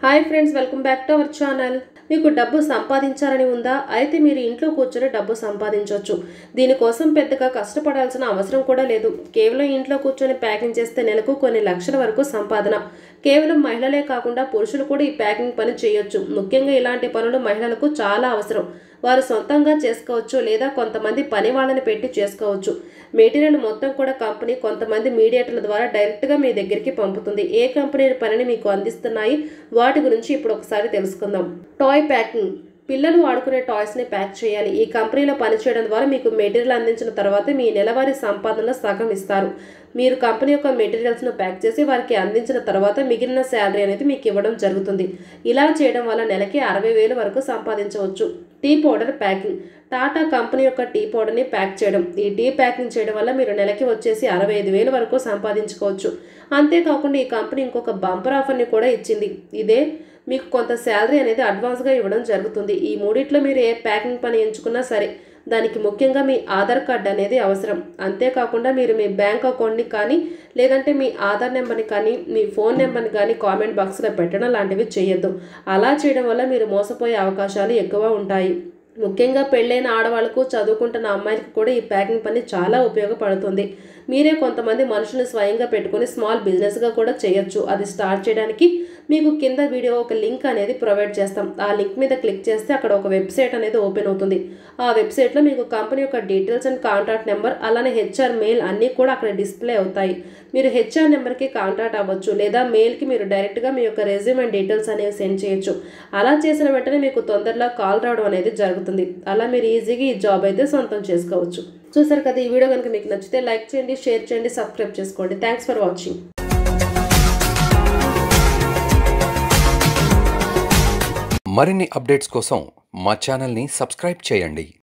hi friends welcome back to our channel మీకు డబ్బు సంపాదించాలని ఉందా అయితే మీరు ఇంట్లో కూర్చొని డబ్బు సంపాదించవచ్చు దీనికోసం పెద్దగా కష్టపడాల్సిన అవసరం కూడా లేదు కేవలం ఇంట్లో కూర్చొని ప్యాకింగ్ చేస్తే నెలకు కొన్ని లక్షల వరకు సంపాదన కేవలం మహిళలే కాకుండా పురుషులు కూడా ఈ ప్యాకింగ్ పని చేయొచ్చు ముఖ్యంగా ఇలాంటి పనులు మహిళలకు చాలా అవసరం వారు సొంతంగా చేసుకోవచ్చు లేదా కొంతమంది పని వాళ్ళని పెట్టి చేసుకోవచ్చు మెటీరియల్ మొత్తం కూడా కంపెనీ కొంతమంది మీడియేటర్ల ద్వారా డైరెక్ట్గా మీ దగ్గరికి పంపుతుంది ఏ కంపెనీ పనిని మీకు అందిస్తున్నాయి వాటి గురించి ఇప్పుడు ఒకసారి తెలుసుకుందాం టాయ్ ప్యాకింగ్ పిల్లలు ఆడుకునే టాయ్స్ని ప్యాక్ చేయాలి ఈ కంపెనీలో పనిచేయడం ద్వారా మీకు మెటీరియల్ అందించిన తర్వాత మీ నెలవారీ సంపాదనలో సగం ఇస్తారు మీరు కంపెనీ యొక్క మెటీరియల్స్ను ప్యాక్ చేసి వారికి అందించిన తర్వాత మిగిలిన శాలరీ అనేది మీకు ఇవ్వడం జరుగుతుంది ఇలా చేయడం వల్ల నెలకి అరవై వేలు వరకు సంపాదించవచ్చు tea powder packing Tata company యొక్క టీ పౌడర్ని ప్యాక్ చేయడం ఈ టీ ప్యాకింగ్ చేయడం వల్ల మీరు నెలకి వచ్చేసి అరవై ఐదు వేలు వరకు సంపాదించుకోవచ్చు అంతేకాకుండా ఈ కంపెనీ ఇంకొక బంపర్ ఆఫర్ని కూడా ఇచ్చింది ఇదే మీకు కొంత శాలరీ అనేది అడ్వాన్స్గా ఇవ్వడం జరుగుతుంది ఈ మూడిట్లో మీరు ఏ ప్యాకింగ్ పని ఎంచుకున్నా సరే దానికి ముఖ్యంగా మీ ఆధార్ కార్డ్ అనేది అవసరం అంతేకాకుండా మీరు మీ బ్యాంక్ అకౌంట్ని కానీ లేదంటే మీ ఆధార్ నెంబర్ని కానీ మీ ఫోన్ నెంబర్ని కానీ కామెంట్ బాక్స్లో పెట్టడం లాంటివి చేయొద్దు అలా చేయడం వల్ల మీరు మోసపోయే అవకాశాలు ఎక్కువ ఉంటాయి ముఖ్యంగా పెళ్ళైన ఆడవాళ్ళకు చదువుకుంటున్న అమ్మాయిలకు కూడా ఈ ప్యాకింగ్ పని చాలా ఉపయోగపడుతుంది మీరే కొంతమంది మనుషుల్ని స్వయంగా పెట్టుకొని స్మాల్ బిజినెస్గా కూడా చేయొచ్చు అది స్టార్ట్ చేయడానికి మీకు కింద వీడియో ఒక లింక్ అనేది ప్రొవైడ్ చేస్తాం ఆ లింక్ మీద క్లిక్ చేస్తే అక్కడ ఒక వెబ్సైట్ అనేది ఓపెన్ అవుతుంది ఆ వెబ్సైట్లో మీకు కంపెనీ యొక్క డీటెయిల్స్ అండ్ కాంటాక్ట్ నెంబర్ అలానే హెచ్ఆర్ మెయిల్ అన్నీ కూడా అక్కడ డిస్ప్లే అవుతాయి మీరు హెచ్ఆర్ నెంబర్కి కాంటాక్ట్ అవ్వచ్చు లేదా మెయిల్కి మీరు డైరెక్ట్గా మీ యొక్క రెజ్యూమ్ అండ్ డీటెయిల్స్ అనేవి సెండ్ చేయొచ్చు అలా చేసిన వెంటనే మీకు తొందరలో కాల్ రావడం అనేది జరుగుతుంది అలా మీరు ఈజీగా ఈ జాబ్ అయితే సొంతం చేసుకోవచ్చు చూసారు కదా ఈ వీడియో కనుక మీకు నచ్చితే లైక్ చేయండి షేర్ చేయండి సబ్స్క్రైబ్ చేసుకోండి థ్యాంక్స్ ఫర్ వాచింగ్ మరిన్ని అప్డేట్స్ కోసం మా ఛానల్ని సబ్స్క్రైబ్ చేయండి